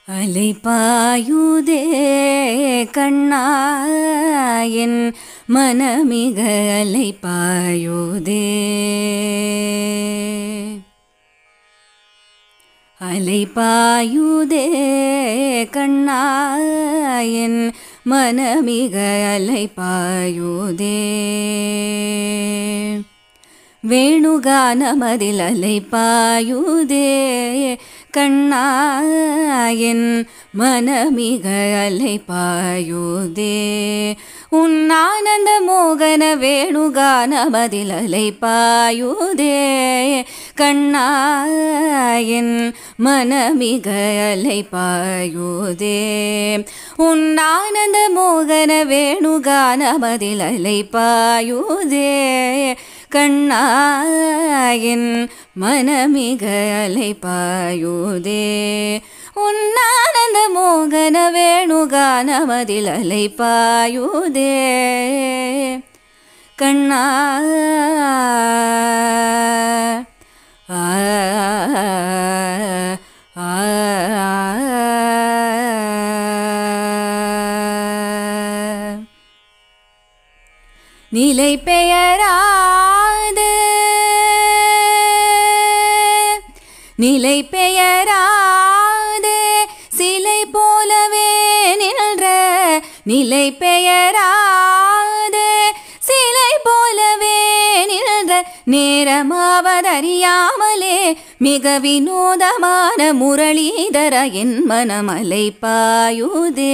அலைப்பாயுதே கண்ணா என் மனமிக அலைப்பாயுதே அலைப்பாயுதே கண்ணா என் மனமிக அலைப்பாயுதே வேணுகானமதில் அலைப்பாயுதே கண்ணா என் மனமிக அலைப்பாயுதே உன் ஆனந்த மோகன வேணுகானமதில் அலைப்பாயுதே கண்ணா என் மனமிக அலைப்பாயுதே உன் ஆனந்த மோகன வேணுகானமதில் அலைப்பாயுதே கண்ணா என் மனமிக அலைப்பாயுதே உன்னானந்த மோகன வேணுகானமதில் அலைப்பாயுதே கண்ணா ஆ ஆ நிலை பெயராது நிலை பெயராது சிலை போலவே நின்ற நிலை பெயராது சிலை போலவே நின்ற நேரமாவதறியாமலே மிக வினோதமான முரளிதர என் மனம் அலைப்பாயுதே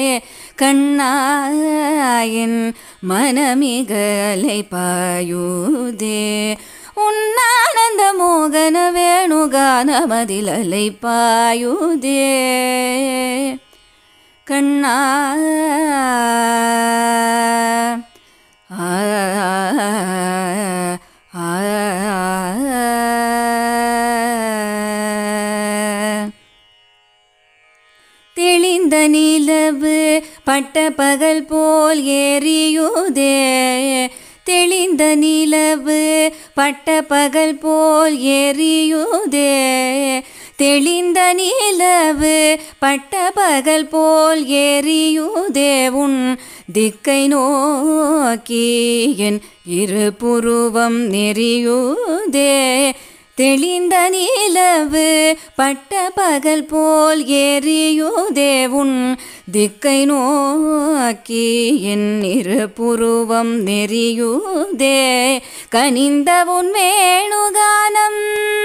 கண்ணாயன் மனமிக அலைப்பாயுதே உன்னானந்த மோகன வேணுகானமதில் அலைப்பாயுதே கண்ணா ஆ ஆ தெளிந்த நிலவு பட்ட பகல் போல் எரியுதே தெளிந்த நிலவு பட்ட பகல் போல் எரியுதே தெளிந்த நிலவு பட்ட பகல் போல் எரியுதே உன் திக்கை நோக்கி என் இரு புருவம் நெறியுதே தெளிந்த நிலவு பட்ட பகல் போல் எரியுதே உன் திக்கை நோக்கி என் இரு புருவம் நெறியுதே கனிந்த உன் வேணுகானம்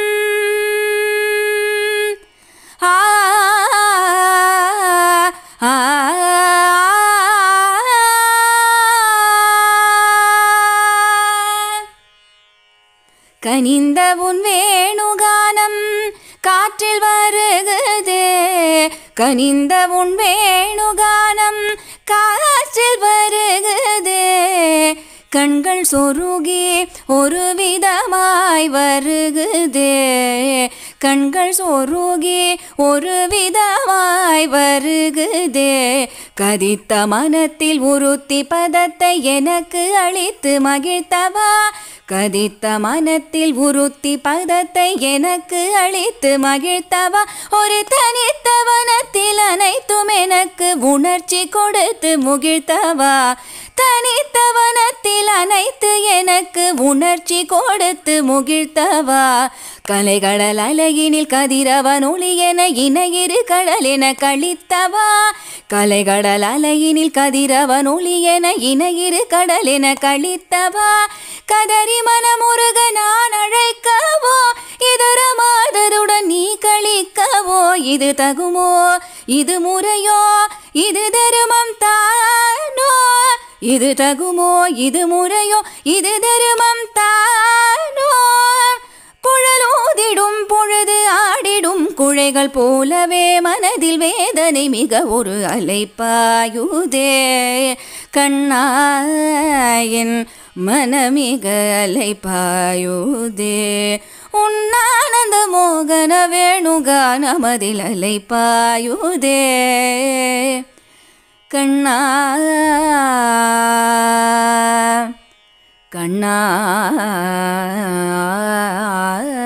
ஆ ஆ கனிந்த உன் வேணுகானம் காற்றில் வருகுதே கனிந்த உன் வேணுகானம் காற்றில் வருகுதே கண்கள் சொருகி ஒரு விதமாய் வருகுதே கண்கள் சொருகி ஒரு விதமாய் வருகுதே கதித்த மனத்தில் உறுத்தி பதத்தை எனக்கு அளித்து மகிழ்த்தவா கதித்த மனத்தில் உறுத்தி பதத்தை எனக்கு அளித்து மகிழ்த்தவா ஒரு தனித்தவனத்தில் அனைத்தும் எனக்கு உணர்ச்சி கொடுத்து முகிழ்த்தவா தனித்தவனத்தில் அனைத்து எனக்கு உணர்ச்சி கொடுத்து முகிழ்த்தவா கலைகடல் அலையினில் கதிரவன் ஒளி என இணையிரு கடல் என கழித்தவா கலைகடல் அலையினில் கதிரவன் ஒளி என இணையிரு கடல் என கழித்தவா கதறி மனமுருக நான் அழைக்கவோ இதர மாதருடன் நீ கழிக்கவோ இது தகுமோ இது முறையோ இது தருமம் தானோ இது தகுமோ இது முறையோ இது தருமம் தானோ புழலோதிடும் பொழுது ஆடிடும் குழைகள் போலவே மனதில் வேதனை மிக ஒரு அலைப்பாயுதே கண்ணாயன் மனமிக அலைப்பாயுதே உன்னானந்த மோகன வேணுகானமதில் அலைப்பாயுதே கண்ணா கண்ணா